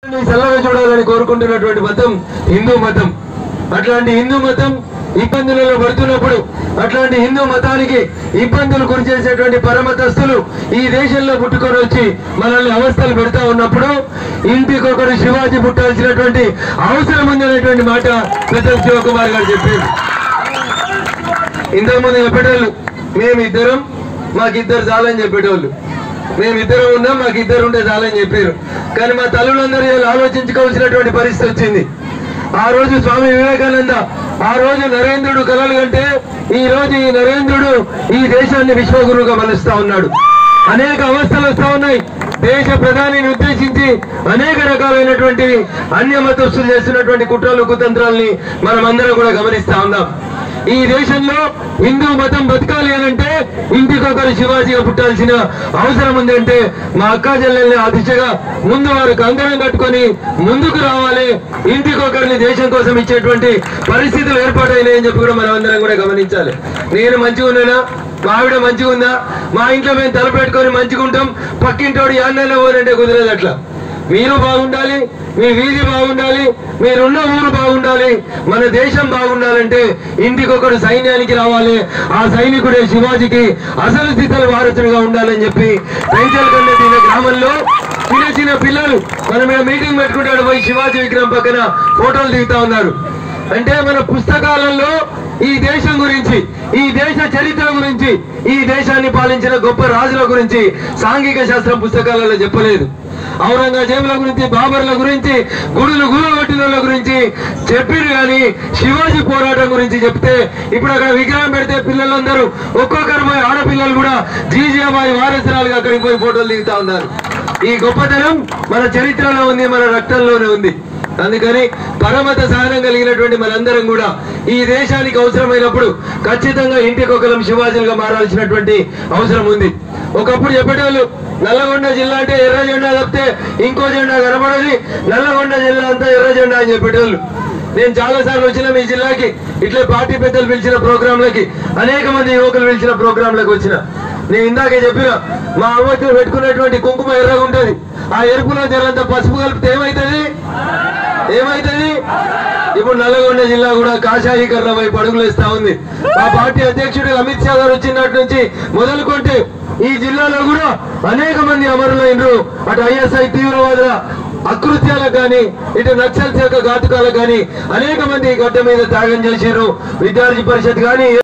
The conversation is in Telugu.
చల్లగా చూడాలని కోరుకుంటున్నటువంటి మతం హిందూ మతం అట్లాంటి హిందూ మతం ఇబ్బందులలో పడుతున్నప్పుడు అట్లాంటి హిందూ మతానికి ఇబ్బందులు గురి చేసేటువంటి పరమతస్తులు ఈ దేశంలో పుట్టుకొని వచ్చి మనల్ని అవస్థలు పెడతా ఉన్నప్పుడు ఇంటికొకరు శివాజీ పుట్టాల్సినటువంటి అవసరం ఉందనేటువంటి మాట పెద్ద శివకుమార్ గారు చెప్పారు ఇంతకుముందు చెప్పేటోళ్ళు మేమిద్దరం మాకిద్దరు చాలని చెప్పేటోళ్ళు మేమిద్దరం ఉన్నాం మాకు ఇద్దరు ఉంటే చాలని చెప్పారు కానీ మా తల్లులందరూ ఇలా ఆలోచించుకోవాల్సినటువంటి పరిస్థితి వచ్చింది ఆ రోజు స్వామి వివేకానంద ఆ రోజు నరేంద్రుడు కలలు కంటే ఈ రోజు ఈ నరేంద్రుడు ఈ దేశాన్ని విశ్వగురువుగా మలుస్తా ఉన్నాడు అనేక అవస్థలు వస్తా ఉన్నాయి దేశ ప్రధానిని ఉద్దేశించి అనేక రకాలైనటువంటి అన్య మతస్థులు చేస్తున్నటువంటి కుట్రలు కుతంత్రాల్ని మనం అందరం కూడా గమనిస్తా ఉన్నాం ఈ దేశంలో హిందూ మతం బతకాలి అని అంటే ఇంటికొకరు శివాజీగా పుట్టాల్సిన అవసరం ఉంది అంటే మా అక్కా చెల్లెల్ని ఆ దిశగా ముందు వారు కంకణం కట్టుకొని ముందుకు రావాలి ఇంటికొకరిని దేశం కోసం ఇచ్చేటువంటి పరిస్థితులు ఏర్పాటైనాయని చెప్పి కూడా మనం అందరం కూడా గమనించాలి నేను మంచిగా ఉన్నానా మా ఆవిడ మంచిగా ఉందా మా ఇంట్లో మేము తలపెట్టుకొని మంచిగా ఉంటాం పక్కింటోడు యాన్నైనా పోనంటే కుదరదు అట్లా మీరు బాగుండాలి మీ వీధి బాగుండాలి మీరున్న ఊరు బాగుండాలి మన దేశం బాగుండాలంటే ఇంటికొకడు సైన్యానికి రావాలి ఆ సైనికుడే శివాజీకి అసలు స్థితుల వారసుడిగా ఉండాలని చెప్పి పెంచల్ కన్న దీని గ్రామంలో చిన్న చిన్న పిల్లలు మనం ఇక్కడ మీటింగ్ పెట్టుకుంటాడు పోయి శివాజీ విగ్రహం పక్కన ఫోటోలు దిగుతా ఉన్నారు అంటే మన పుస్తకాలలో ఈ దేశం గురించి ఈ దేశ చరిత్ర గురించి ఈ దేశాన్ని పాలించిన గొప్ప రాజుల గురించి సాంఘిక శాస్త్రం పుస్తకాలలో చెప్పలేదు ఔరంగజేబుల గురించి బాబర్ల గురించి గుడులు గురులు కొట్టిన వాళ్ళ గురించి చెప్పిరు కానీ శివాజీ పోరాటం గురించి చెప్తే ఇప్పుడు అక్కడ విగ్రహం పెడితే పిల్లలందరూ ఒక్కొక్కరు పోయి ఆడపిల్లలు కూడా జీజీఎంఐ వారసురాలుగా అక్కడికి పోయి ఫోటోలు దిగుతా ఉన్నారు ఈ గొప్పతనం మన చరిత్రలో ఉంది మన రక్తంలోనే ఉంది అందుకని పరమత సహనం కలిగినటువంటి మనందరం కూడా ఈ దేశానికి అవసరమైనప్పుడు ఖచ్చితంగా ఇంటికొకరం శివాజీలుగా మారాల్సినటువంటి అవసరం ఉంది ఒకప్పుడు చెప్పేటోళ్ళు నల్లగొండ జిల్లా అంటే ఎర్ర జెండా తప్పితే ఇంకో జెండా కనబడది నల్లగొండ జిల్లా అంతా ఎర్ర జెండా అని చెప్పేటోళ్ళు నేను చాలా సార్లు వచ్చిన మీ జిల్లాకి ఇట్లే పార్టీ పెద్దలు పిలిచిన ప్రోగ్రాంలకి అనేక మంది యువకులు పిలిచిన ప్రోగ్రాంలకు వచ్చిన నేను ఇందాకే చెప్పిన మా అవ్వతో పెట్టుకున్నటువంటి కుంకుమ ఎర్రగా ఉంటది ఆ ఎరుపులో జరంత పసుపు కలిపితే ఏమైతుంది ఏమైతుంది ఇప్పుడు నల్లగొండ జిల్లా కూడా కాషాయీకరణ వైపు అడుగులేస్తా ఉంది మా పార్టీ అధ్యక్షుడు అమిత్ షా గారు వచ్చినట్టు నుంచి మొదలుకుంటే ఈ జిల్లాలో కూడా అనేక మంది అమరులైనరు అటు ఐఎస్ఐ తీవ్రవాదుల అకృత్యాలకు కానీ ఇటు నక్సల్స్ యొక్క ఘాతుకాలకు కానీ అనేక మంది ఈ గడ్డ మీద త్యాగం చేశారు విద్యార్థి పరిషత్ కానీ